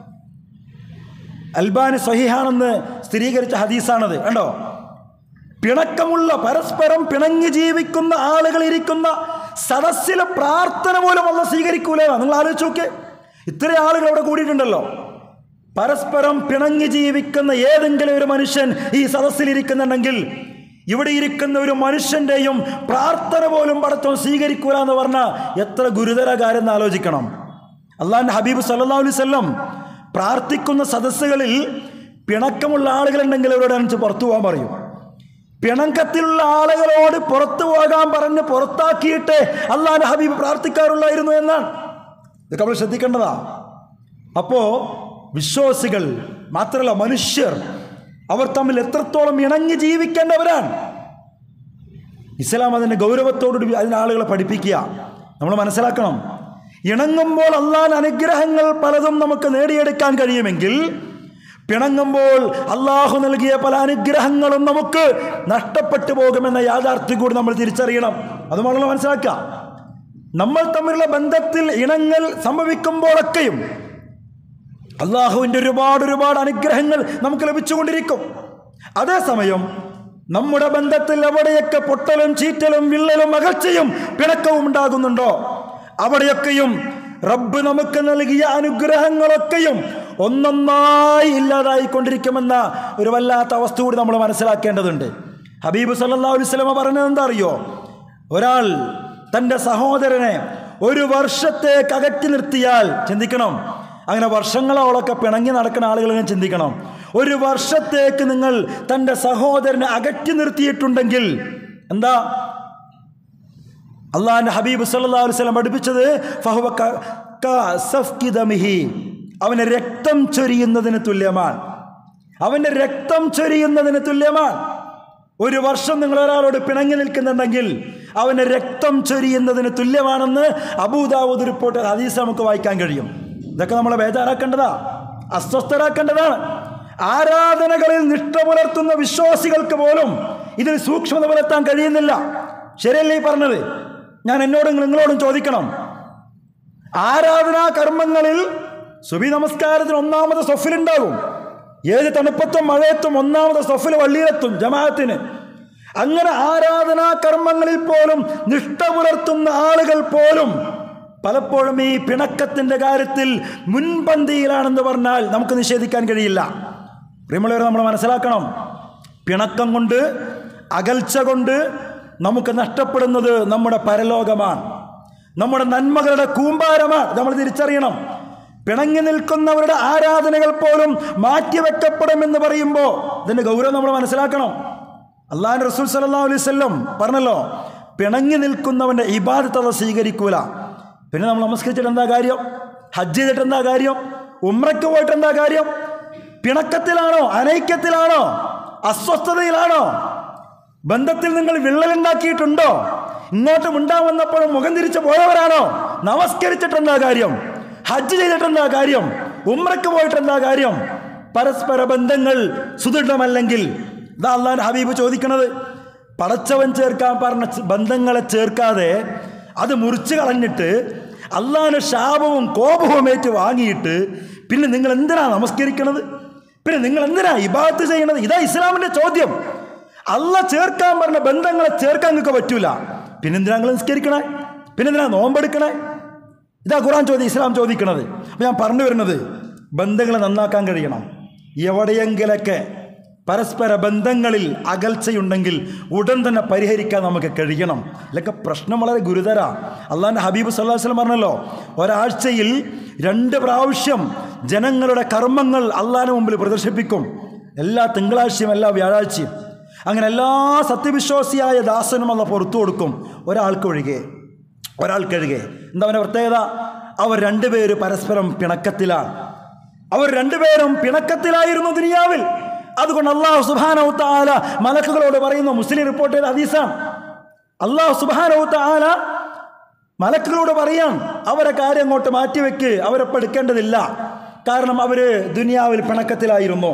അൽബാനി സഹിഹാണെന്ന് സ്ഥിരീകരിച്ച ഹദീസാണത് കണ്ടോ പിണക്കമുള്ള പരസ്പരം പിണങ്ങി ജീവിക്കുന്ന ആളുകൾ ഇരിക്കുന്ന സദസ്സിലെ പ്രാർത്ഥന പോലും അല്ല സ്വീകരിക്കൂല നിങ്ങൾ ആലോചിച്ച് നോക്ക് ഇത്ര ആളുകൾ അവിടെ കൂടിയിട്ടുണ്ടല്ലോ പരസ്പരം പിണങ്ങി ജീവിക്കുന്ന ഏതെങ്കിലും ഒരു മനുഷ്യൻ ഈ സദസ്സിൽ ഇരിക്കുന്നുണ്ടെങ്കിൽ ഇവിടെ ഇരിക്കുന്ന ഒരു മനുഷ്യന്റെയും പ്രാർത്ഥന പോലും പടത്തം സ്വീകരിക്കൂല എന്ന് പറഞ്ഞാൽ എത്ര ഗുരുതര കാര്യം എന്ന് ആലോചിക്കണം അള്ളാഹിന്റെ ഹബീബ് സല്ലല്ലാഹു അലൈഹി വസല്ലം പ്രാർത്ഥിക്കുന്ന സദസ്സുകളിൽ പിണക്കമുള്ള ആളുകളുണ്ടെങ്കിൽ അവരോട് അനുസരിച്ച് പുറത്തു പോകാൻ പറയും പിണക്കത്തിലുള്ള ആളുകളോട് പുറത്തു പോകാൻ പറഞ്ഞ് പുറത്താക്കിയിട്ട് അള്ളാഹിന്റെ ഹബീബ് പ്രാർത്ഥിക്കാറുള്ളായിരുന്നു എന്നാണ് ഇതൊക്കെ നമ്മൾ ശ്രദ്ധിക്കേണ്ടതാ അപ്പോ വിശ്വാസികൾ മാത്രമല്ല മനുഷ്യർ അവർ തമ്മിൽ എത്രത്തോളം ഇണങ്ങി ജീവിക്കേണ്ടവരാണ് ഇസ്ലാം അതിൻ്റെ ഗൗരവത്തോടുകൂടി അതിന് ആളുകളെ പഠിപ്പിക്കുക നമ്മൾ മനസ്സിലാക്കണം ഇണങ്ങുമ്പോൾ അള്ളാൻ അനുഗ്രഹങ്ങൾ പലതും നമുക്ക് നേടിയെടുക്കാൻ കഴിയുമെങ്കിൽ പിണങ്ങുമ്പോൾ അള്ളാഹു നൽകിയ പല അനുഗ്രഹങ്ങളും നമുക്ക് നഷ്ടപ്പെട്ടു പോകുമെന്ന യാഥാർത്ഥ്യം കൂടി നമ്മൾ തിരിച്ചറിയണം അത് നമ്മൾ മനസ്സിലാക്കുക നമ്മൾ തമ്മിലുള്ള ബന്ധത്തിൽ ഇണങ്ങൾ സംഭവിക്കുമ്പോഴൊക്കെയും അള്ളാഹുവിൻ്റെ ഒരുപാട് ഒരുപാട് അനുഗ്രഹങ്ങൾ നമുക്ക് ലഭിച്ചുകൊണ്ടിരിക്കും അതേസമയം നമ്മുടെ ബന്ധത്തിൽ എവിടെയൊക്കെ പൊട്ടലും ചീറ്റലും വിള്ളലും അകർച്ചയും പിണക്കവും ഉണ്ടാകുന്നുണ്ടോ അവിടെയൊക്കെയും റബ്ബ് നമുക്ക് നൽകിയ അനുഗ്രഹങ്ങളൊക്കെയും ഒന്നൊന്നായി ഇല്ലാതായിക്കൊണ്ടിരിക്കുമെന്ന ഒരു വല്ലാത്ത അവസ്ഥ കൂടി നമ്മൾ മനസ്സിലാക്കേണ്ടതുണ്ട് ഹബീബ് സല്ലാ അലുസ്ലമ പറഞ്ഞത് എന്താ അറിയോ ഒരാൾ തൻ്റെ സഹോദരനെ ഒരു വർഷത്തേക്ക് അകറ്റി നിർത്തിയാൽ ചിന്തിക്കണം അങ്ങനെ വർഷങ്ങളോളൊക്കെ പിണങ്ങി നടക്കുന്ന ആളുകളെ ചിന്തിക്കണം ഒരു വർഷത്തേക്ക് നിങ്ങൾ തൻ്റെ സഹോദരനെ അകറ്റി നിർത്തിയിട്ടുണ്ടെങ്കിൽ എന്താ അള്ളാഹിൻ്റെ ഹബീബ് സല്ലാ വസ്ലം പഠിപ്പിച്ചത് ഫഹുവ ക- ക- സഫ്കി ദമിഹി. അവന് രക്തം ചൊരിയുന്നതിന് തുല്യമാണ് അവൻ്റെ രക്തം ചൊരിയുന്നതിന് തുല്യമാണ് ഒരു വർഷം നിങ്ങൾ ഒരാളോട് പിണങ്ങി നിൽക്കുന്നുണ്ടെങ്കിൽ അവന് രക്തം ചൊരിയുന്നതിന് തുല്യമാണെന്ന് അബൂദാവൂദ് റിപ്പോർട്ട് ഹദീസ് നമുക്ക് വായിക്കാൻ കഴിയും ഇതൊക്കെ നമ്മളെ ബേജാറാക്കേണ്ടതാ അസ്വസ്ഥരാക്കേണ്ടതാണ് ആരാധനകളിൽ നിഷ്ഠ പുലർത്തുന്ന വിശ്വാസികൾക്ക് പോലും ഇതിൽ സൂക്ഷ്മത പുലർത്താൻ കഴിയുന്നില്ല ശരിയല്ലേ ഈ പറഞ്ഞത് ഞാൻ എന്നോടും നിങ്ങളോടും ചോദിക്കണം ആരാധനാ കർമ്മങ്ങളിൽ സുബി നമസ്കാരത്തിന് ഒന്നാമത് സൊഫിലുണ്ടാകും ഏത് തണുപ്പത്തും മഴയത്തും ഒന്നാമത് സൊഫിൽ വള്ളിയിലെത്തും ജമാഅത്തിന് അങ്ങനെ ആരാധനാ കർമ്മങ്ങളിൽ പോലും നിഷ്ഠ പുലർത്തുന്ന ആളുകൾ പോലും പലപ്പോഴും ഈ പിണക്കത്തിന്റെ കാര്യത്തിൽ മുൻപന്തിയിലാണെന്ന് പറഞ്ഞാൽ നമുക്ക് നിഷേധിക്കാൻ കഴിയില്ല പ്രിയമുള്ളവരെ നമ്മൾ മനസ്സിലാക്കണം പിണക്കം കൊണ്ട് അകൽച്ച കൊണ്ട് നമുക്ക് നഷ്ടപ്പെടുന്നത് നമ്മുടെ പരലോകമാണ് നമ്മുടെ നന്മകളുടെ കൂമ്പാരമാണ് ഇത് നമ്മൾ തിരിച്ചറിയണം പിണങ്ങി നിൽക്കുന്നവരുടെ ആരാധനകൾ പോലും മാറ്റിവെക്കപ്പെടുമെന്ന് പറയുമ്പോൾ ഇതിന്റെ ഗൗരവം നമ്മൾ മനസ്സിലാക്കണം അള്ളാഹ് റസൂൽ സല്ലാ അലൈഹി സ്വല്ലം പറഞ്ഞല്ലോ പിണങ്ങി നിൽക്കുന്നവന്റെ ഇബാദത്ത് അത് സ്വീകരിക്കൂല പിന്നെ നമ്മൾ നമസ്കരിച്ചിട്ട് എന്താ കാര്യം ഹജ്ജ് ചെയ്തിട്ട് എന്താ കാര്യം ഉമ്രയ്ക്ക് പോയിട്ട് എന്താ കാര്യം പിണക്കത്തിലാണോ അനൈക്യത്തിലാണോ അസ്വസ്ഥതയിലാണോ ബന്ധത്തിൽ നിങ്ങൾ വിള്ളലുണ്ടാക്കിയിട്ടുണ്ടോ ഇങ്ങോട്ട് മുണ്ടാൻ വന്നപ്പോഴും മുഖം തിരിച്ചു പോയവരാണോ നമസ്കരിച്ചിട്ടെന്താ കാര്യം ഹജ്ജ് ചെയ്തിട്ടെന്താ കാര്യം ഉമ്രക്ക് പോയിട്ടെന്താ കാര്യം പരസ്പര ബന്ധങ്ങൾ സുദൃഢമല്ലെങ്കിൽ ഇതാ അള്ളാൻ ഹബീബ് ചോദിക്കണത് പടച്ചവൻ ചേർക്കാൻ പറഞ്ഞ ച- ബന്ധങ്ങളെ ചേർക്കാതെ അത് മുറിച്ചു കളഞ്ഞിട്ട് അള്ളാഹിന് ശാപവും കോപവും ഏറ്റ് വാങ്ങിയിട്ട് പിന്നെ നിങ്ങൾ എന്തിനാ നമസ്കരിക്കണത് പിന്നെ നിങ്ങൾ എന്തിനാ ഇബാത്ത് ചെയ്യണത് ഇതാ ഇസ്ലാമിന്റെ ചോദ്യം അല്ല ചേർക്കാൻ പറഞ്ഞ ബന്ധങ്ങളെ ചേർക്കാൻ നിങ്ങൾക്ക് പറ്റൂല പിന്നെന്തിനാ നിങ്ങൾ നിസ്കരിക്കണേ പിന്നെന്തിനാ നോമ്പെടുക്കണേ ഇതാ ഖുറാൻ ചോദ്യം ഇസ്ലാം ചോദിക്കണത് അപ്പം ഞാൻ പറഞ്ഞു വരുന്നത് ബന്ധങ്ങളെ നന്നാക്കാൻ കഴിയണം എവിടെയെങ്കിലൊക്കെ പരസ്പര ബന്ധങ്ങളിൽ അകൽച്ചയുണ്ടെങ്കിൽ ഉടൻ തന്നെ പരിഹരിക്കാൻ നമുക്ക് കഴിയണം ഇതിലൊക്കെ പ്രശ്നം വളരെ ഗുരുതര അള്ളാഹിൻ്റെ ഹബീബ് സല്ലാ വസ്ലം പറഞ്ഞല്ലോ ഒരാഴ്ചയിൽ രണ്ട് പ്രാവശ്യം ജനങ്ങളുടെ കർമ്മങ്ങൾ അള്ളാഹിന് മുമ്പിൽ പ്രദർശിപ്പിക്കും എല്ലാ തിങ്കളാഴ്ചയും എല്ലാ വ്യാഴാഴ്ചയും അങ്ങനെ എല്ലാ സത്യവിശ്വാസിയായ ദാസനും അല്ല പുറത്തു കൊടുക്കും ഒരാൾക്കൊഴികെ ഒരാൾക്കൊഴികെ എന്താ അവൻ്റെ പ്രത്യേകത അവർ രണ്ടുപേര് പരസ്പരം പിണക്കത്തിലാണ് അവർ രണ്ടുപേരും പിണക്കത്തിലായിരുന്നു ദുനിയാവിൽ അതുകൊണ്ട് അള്ളാഹു സുബാനൗത്ത ആല മലക്കുകളോട് പറയുന്നു മുസ്ലിം റിപ്പോർട്ട് ചെയ്ത ഹദീസാണ് അള്ളാഹു സുബാനൗത്ത ആല മലക്കുകളോട് പറയാം അവരെ കാര്യം അങ്ങോട്ട് മാറ്റിവെക്ക് അവരൊപ്പം എടുക്കേണ്ടതില്ല കാരണം അവര് ദുനിയാവിൽ പിണക്കത്തിലായിരുന്നു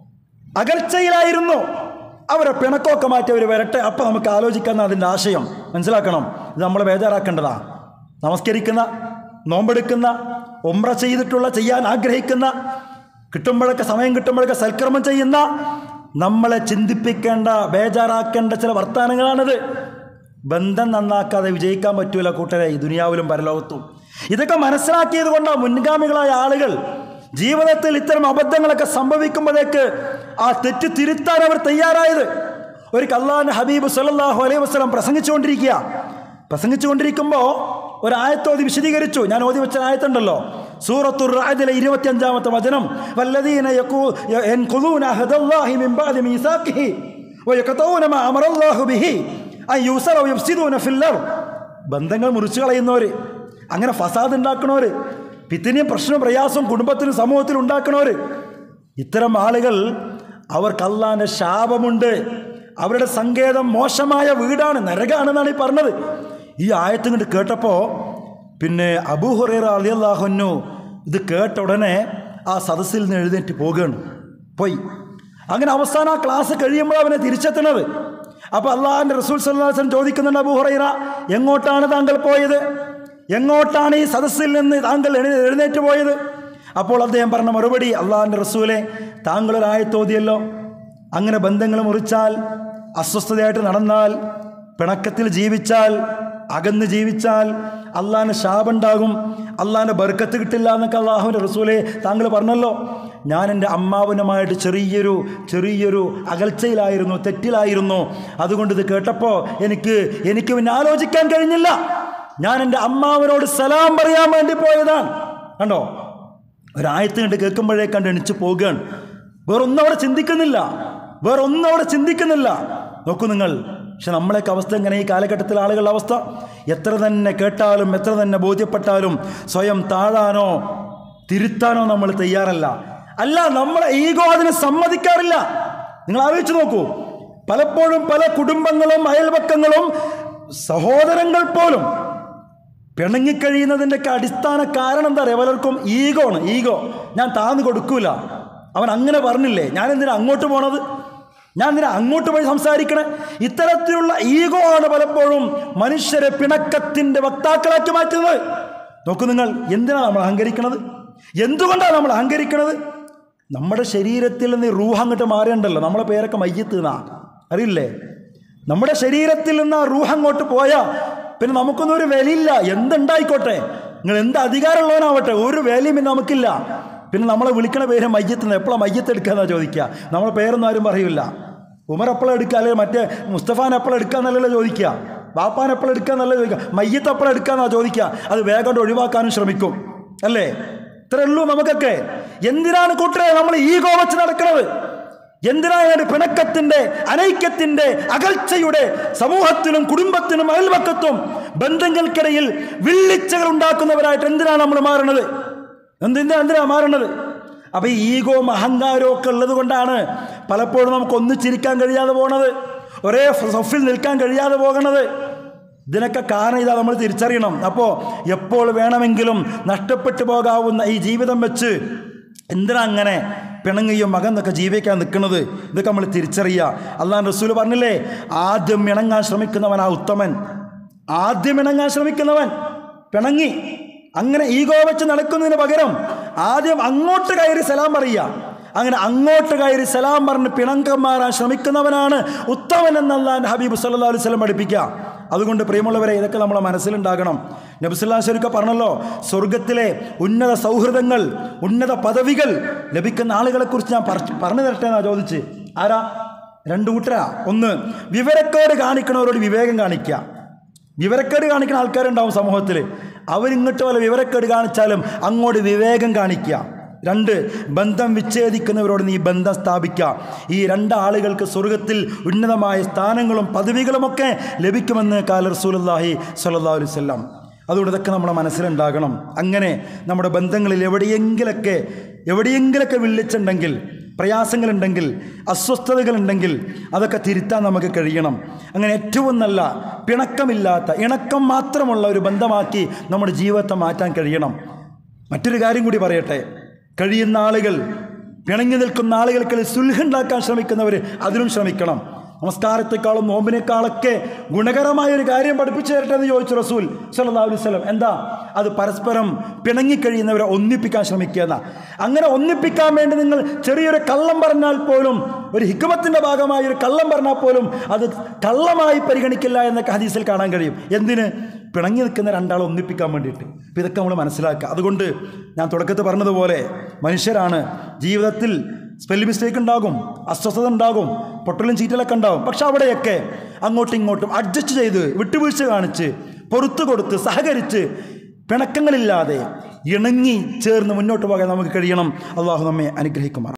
അകൽച്ചയിലായിരുന്നു അവരെ പിണക്കമൊക്കെ മാറ്റി അവർ വരട്ടെ അപ്പം നമുക്ക് ആലോചിക്കുന്ന അതിൻ്റെ ആശയം മനസ്സിലാക്കണം ഇത് നമ്മൾ ബേജാറാക്കേണ്ടതാ നമസ്കരിക്കുന്ന നോമ്പെടുക്കുന്ന ഒമ്ര ചെയ്തിട്ടുള്ള ചെയ്യാൻ ആഗ്രഹിക്കുന്ന കിട്ടുമ്പോഴൊക്കെ സമയം കിട്ടുമ്പോഴൊക്കെ സൽക്കർമ്മം ചെയ്യുന്ന നമ്മളെ ചിന്തിപ്പിക്കേണ്ട ബേജാറാക്കേണ്ട ചില വർത്തമാനങ്ങളാണിത് ബന്ധം നന്നാക്കാതെ വിജയിക്കാൻ പറ്റൂല കൂട്ടരെ ഈ ദുനിയാവിലും പരലോകത്തും ഇതൊക്കെ മനസ്സിലാക്കിയത് കൊണ്ടാണ് മുൻഗാമികളായ ആളുകൾ ജീവിതത്തിൽ ഇത്തരം അബദ്ധങ്ങളൊക്കെ സംഭവിക്കുമ്പോഴേക്ക് ആ തെറ്റ് തിരുത്താൻ അവർ തയ്യാറായത് ഒരു കല്ലാൻ ഹബീബ് സല്ലല്ലാഹു അലൈഹി വസല്ലം പ്രസംഗിച്ചുകൊണ്ടിരിക്കുക പ്രസംഗിച്ചുകൊണ്ടിരിക്കുമ്പോൾ ഒരു ആയത്തോതി വിശദീകരിച്ചു ഞാൻ ഓതി വെച്ച ആയത്തുണ്ടല്ലോ സൂറത്തുർ റാദിലെ ഇരുപത്തിയഞ്ചാമത്തെ വചനം വല്ലദീന യഖൂ- യൻഖുദൂന അഹദല്ലാഹി മിൻ ബഅദി മീസാഖിഹി വയഖതൂന മാ അമറല്ലാഹു ബിഹി അൻ യുസറ വയഫ്സിദൂന ഫിൽ അർദ് ബന്ധങ്ങൾ മുറിച്ചു കളയുന്നവര് അങ്ങനെ ഫസാദ് ഉണ്ടാക്കണവര് പിത്തിനെയും പ്രശ്നവും പ്രയാസവും കുടുംബത്തിനും സമൂഹത്തിലും ഉണ്ടാക്കണവര് ഇത്തരം ആളുകൾ അവർക്ക് അള്ളാന്റെ ശാപമുണ്ട് അവരുടെ സങ്കേതം മോശമായ വീടാണ് നരകാണെന്നാണ് ഈ പറഞ്ഞത് ഈ ആയത്തും കൊണ്ട് കേട്ടപ്പോൾ പിന്നെ അബൂഹുറേറ അലിയല്ലാഹുന്നു ഇത് കേട്ട ഉടനെ ആ സദസ്സിൽ നിന്ന് എഴുന്നേറ്റ് പോകുകയാണ് പോയി അങ്ങനെ അവസാനം ആ ക്ലാസ് കഴിയുമ്പോൾ അവനെ തിരിച്ചെത്തുന്നത് അപ്പോൾ അള്ളാഹിൻ്റെ റസൂൽ സല്ലാസ്ലം ചോദിക്കുന്നുണ്ട് അബൂഹുറൈറ എങ്ങോട്ടാണ് താങ്കൾ പോയത് എങ്ങോട്ടാണ് ഈ സദസ്സിൽ നിന്ന് താങ്കൾ എഴു- എഴുന്നേറ്റ് പോയത് അപ്പോൾ അദ്ദേഹം പറഞ്ഞ മറുപടി അള്ളാഹിൻ്റെ റസൂലെ താങ്കളൊരായത്തോതിയല്ലോ അങ്ങനെ ബന്ധങ്ങൾ മുറിച്ചാൽ അസ്വസ്ഥതയായിട്ട് നടന്നാൽ പിണക്കത്തിൽ ജീവിച്ചാൽ അകന്ന് ജീവിച്ചാൽ അള്ളാഹിന് ശാപുണ്ടാകും അള്ളാഹിൻ്റെ ബർക്കത്ത് കിട്ടില്ല എന്നൊക്കെ അള്ളാഹുവിൻ്റെ റസൂലെ താങ്കൾ പറഞ്ഞല്ലോ ഞാൻ എൻ്റെ അമ്മാവനുമായിട്ട് ചെറിയൊരു ചെറിയൊരു അകൽച്ചയിലായിരുന്നു തെറ്റിലായിരുന്നു അതുകൊണ്ട് ഇത് കേട്ടപ്പോൾ എനിക്ക് എനിക്ക് പിന്നെ ആലോചിക്കാൻ കഴിഞ്ഞില്ല ഞാൻ എൻ്റെ അമ്മാവനോട് സലാം പറയാൻ വേണ്ടി പോയതാണ് കണ്ടോ ഒരായത്ത് കണ്ട് കേൾക്കുമ്പോഴേക്കണ്ട് എണിച്ച് പോകുകയാണ് വേറൊന്നും അവിടെ ചിന്തിക്കുന്നില്ല വേറൊന്നും അവിടെ ചിന്തിക്കുന്നില്ല നോക്കൂ നിങ്ങൾ പക്ഷെ നമ്മളെയൊക്കെ അവസ്ഥ എങ്ങനെ ഈ കാലഘട്ടത്തിൽ ആളുകളുടെ അവസ്ഥ എത്ര തന്നെ കേട്ടാലും എത്ര തന്നെ ബോധ്യപ്പെട്ടാലും സ്വയം താഴാനോ തിരുത്താനോ നമ്മൾ തയ്യാറല്ല അല്ല നമ്മളെ ഈഗോ അതിന് സമ്മതിക്കാറില്ല നിങ്ങൾ ആലോചിച്ച് നോക്കൂ പലപ്പോഴും പല കുടുംബങ്ങളും അയൽപക്കങ്ങളും സഹോദരങ്ങൾ പോലും പിണങ്ങിക്കഴിയുന്നതിൻ്റെയൊക്കെ അടിസ്ഥാന കാരണം എന്താ പറയുക പലർക്കും ഈഗോ ആണ് ഈഗോ ഞാൻ താന്ന് കൊടുക്കൂല അവൻ അങ്ങനെ പറഞ്ഞില്ലേ ഞാൻ എന്തിനാ അങ്ങോട്ട് പോണത് ഞാൻ എന്തിനാ അങ്ങോട്ട് പോയി സംസാരിക്കണേ ഇത്തരത്തിലുള്ള ഈഗോ ആണ് പലപ്പോഴും മനുഷ്യരെ പിണക്കത്തിൻ്റെ വക്താക്കളാക്കി മാറ്റുന്നത് നോക്കൂ നിങ്ങൾ എന്തിനാണ് നമ്മൾ അഹങ്കരിക്കണത് എന്തുകൊണ്ടാണ് നമ്മൾ അഹങ്കരിക്കണത് നമ്മുടെ ശരീരത്തിൽ നിന്ന് റൂഹ് അങ്ങോട്ട് മാറിയുണ്ടല്ലോ നമ്മളെ പേരൊക്കെ മയ്യത്ത് എന്നാ അറിയില്ലേ നമ്മുടെ ശരീരത്തിൽ നിന്ന് ആ റൂഹ് അങ്ങോട്ട് പോയാൽ പിന്നെ നമുക്കൊന്നും ഒരു വിലയില്ല എന്തുണ്ടായിക്കോട്ടെ നിങ്ങൾ എന്ത് അധികാരമുള്ളവനാവട്ടെ ഒരു വിലയും പിന്നെ നമുക്കില്ല പിന്നെ നമ്മളെ വിളിക്കണ പേര് മയ്യത്ത് എപ്പോഴാണ് മയ്യത്ത് എടുക്കാന്നാ ചോദിക്കുക നമ്മളെ പേരൊന്നും ആരും പറയില്ല ഉമർ എപ്പോഴും എടുക്കുക അല്ലെങ്കിൽ മറ്റേ മുസ്തഫാൻ എപ്പോഴും എടുക്കാന്നല്ലല്ലോ ചോദിക്കുക വാപ്പാൻ എപ്പോഴും എടുക്കാന്നല്ല ചോദിക്കുക മയ്യത്ത് എപ്പോഴും എടുക്കാന്നാ ചോദിക്കുക അത് വേഗം കൊണ്ട് ഒഴിവാക്കാനും ശ്രമിക്കും അല്ലേ ഇത്രേ ഉള്ളൂ നമുക്കൊക്കെ എന്തിനാണ് കൂട്ടരെ നമ്മൾ ഈഗോ വെച്ച് നടക്കുന്നത് എന്തിനാണ് പിണക്കത്തിന്റെ അനൈക്യത്തിന്റെ അകൽച്ചയുടെ സമൂഹത്തിലും കുടുംബത്തിനും അയൽവക്കത്തും ബന്ധങ്ങൾക്കിടയിൽ വിള്ളിച്ചകൾ ഉണ്ടാക്കുന്നവരായിട്ട് എന്തിനാണ് നമ്മൾ മാറുന്നത് എന്തിനാ എന്തിനാ മാറുന്നത് അപ്പൊ ഈ ഈഗോവും അഹങ്കാരവും ഒക്കെ ഉള്ളത് കൊണ്ടാണ് പലപ്പോഴും നമുക്ക് ഒന്നിച്ചിരിക്കാൻ കഴിയാതെ പോണത് ഒരേ സൊഫിൽ നിൽക്കാൻ കഴിയാതെ പോകണത് ഇതിനൊക്കെ കാരണം ഇതാ നമ്മൾ തിരിച്ചറിയണം അപ്പോൾ എപ്പോൾ വേണമെങ്കിലും നഷ്ടപ്പെട്ടു പോകാവുന്ന ഈ ജീവിതം വെച്ച് എന്തിനാ അങ്ങനെ പിണങ്ങിയും മകന്നൊക്കെ ജീവിക്കാൻ നിൽക്കുന്നത് ഇതൊക്കെ നമ്മൾ തിരിച്ചറിയുക അള്ളാൻ റസൂൽ പറഞ്ഞില്ലേ ആദ്യം ഇണങ്ങാൻ ശ്രമിക്കുന്നവൻ ആ ഉത്തമൻ ആദ്യം ഇണങ്ങാൻ ശ്രമിക്കുന്നവൻ പിണങ്ങി അങ്ങനെ ഈഗോ വെച്ച് നടക്കുന്നതിന് പകരം ആദ്യം അങ്ങോട്ട് കയറി സലാം പറയുക അങ്ങനെ അങ്ങോട്ട് കയറി സലാം പറഞ്ഞ് പിണക്കം മാറാൻ ശ്രമിക്കുന്നവനാണ് ഉത്തമൻ എന്നല്ലാൻ ഹബീബ് സല്ലാ അലൈഹി സ്വലം പഠിപ്പിക്കുക അതുകൊണ്ട് പ്രിയമുള്ളവരെ ഇതൊക്കെ നമ്മളെ മനസ്സിലുണ്ടാകണം നബിസുല്ലാ ശരിക്ക പറഞ്ഞല്ലോ സ്വർഗത്തിലെ ഉന്നത സൗഹൃദങ്ങൾ ഉന്നത പദവികൾ ലഭിക്കുന്ന ആളുകളെക്കുറിച്ച് ഞാൻ പറ- പറഞ്ഞു തരട്ടെ എന്നാ ചോദിച്ച് ആരാ രണ്ടു കൂട്ടരാ ഒന്ന് വിവരക്കേട് കാണിക്കണവരോട് വിവേകം കാണിക്കുക വിവരക്കേട് കാണിക്കുന്ന ആൾക്കാരുണ്ടാവും സമൂഹത്തിൽ അവരിങ്ങോട്ട് വല്ല വിവരക്കേട് കാണിച്ചാലും അങ്ങോട്ട് വിവേകം കാണിക്കുക രണ്ട് ബന്ധം വിച്ഛേദിക്കുന്നവരോട് നീ ബന്ധം സ്ഥാപിക്കുക ഈ രണ്ട് ആളുകൾക്ക് സ്വർഗത്തിൽ ഉന്നതമായ സ്ഥാനങ്ങളും പദവികളുമൊക്കെ ലഭിക്കുമെന്ന് കാല റസൂലുള്ളാഹി സ്വല്ലല്ലാഹു അലൈഹി വസല്ലം അതുകൊണ്ട് ഇതൊക്കെ നമ്മുടെ മനസ്സിലുണ്ടാകണം അങ്ങനെ നമ്മുടെ ബന്ധങ്ങളിൽ എവിടെയെങ്കിലൊക്കെ എവിടെയെങ്കിലൊക്കെ വിളിച്ചുണ്ടെങ്കിൽ പ്രയാസങ്ങളുണ്ടെങ്കിൽ അസ്വസ്ഥതകളുണ്ടെങ്കിൽ അതൊക്കെ തിരുത്താൻ നമുക്ക് കഴിയണം അങ്ങനെ ഏറ്റവും നല്ല പിണക്കമില്ലാത്ത ഇണക്കം മാത്രമുള്ള ഒരു ബന്ധമാക്കി നമ്മുടെ ജീവിതത്തെ മാറ്റാൻ കഴിയണം മറ്റൊരു കാര്യം കൂടി പറയട്ടെ കഴിയുന്ന ആളുകൾ പിണങ്ങി നിൽക്കുന്ന ആളുകൾക്ക് സുൽഹുണ്ടാക്കാൻ ശ്രമിക്കുന്നവർ അതിനും ശ്രമിക്കണം നമസ്കാരത്തെക്കാളും നോമ്പിനേക്കാളൊക്കെ ഗുണകരമായ ഒരു കാര്യം പഠിപ്പിച്ചു തരട്ടെ എന്ന് ചോദിച്ചു റസൂൽ സല്ലല്ലാഹു അലൈഹി വസല്ലം എന്താ അത് പരസ്പരം പിണങ്ങിക്കഴിയുന്നവരെ ഒന്നിപ്പിക്കാൻ ശ്രമിക്കുക എന്നാ അങ്ങനെ ഒന്നിപ്പിക്കാൻ വേണ്ടി നിങ്ങൾ ചെറിയൊരു കള്ളം പറഞ്ഞാൽ പോലും ഒരു ഹിക്മത്തിന്റെ ഭാഗമായി ഒരു കള്ളം പറഞ്ഞാൽ പോലും അത് കള്ളമായി പരിഗണിക്കില്ല എന്നൊക്കെ ഹദീസിൽ കാണാൻ കഴിയും എന്തിന് പിണങ്ങി നിൽക്കുന്ന രണ്ടാളെ ഒന്നിപ്പിക്കാൻ വേണ്ടിയിട്ട് അപ്പം ഇതൊക്കെ നമ്മൾ മനസ്സിലാക്കുക അതുകൊണ്ട് ഞാൻ തുടക്കത്തിൽ പറഞ്ഞതുപോലെ മനുഷ്യരാണ് ജീവിതത്തിൽ സ്പെല്ല് മിസ്റ്റേക്ക് ഉണ്ടാകും അസ്വസ്ഥത ഉണ്ടാകും പൊട്ടലും ചീറ്റലൊക്കെ ഉണ്ടാകും പക്ഷെ അവിടെയൊക്കെ അങ്ങോട്ടും ഇങ്ങോട്ടും അഡ്ജസ്റ്റ് ചെയ്ത് വിട്ടുവീഴ്ച കാണിച്ച് പൊറത്തു കൊടുത്ത് സഹകരിച്ച് പിണക്കങ്ങളില്ലാതെ ഇണങ്ങി ചേർന്ന് മുന്നോട്ട് പോകാൻ നമുക്ക് കഴിയണം അള്ളാഹു നമ്മെ അനുഗ്രഹിക്കുമാർ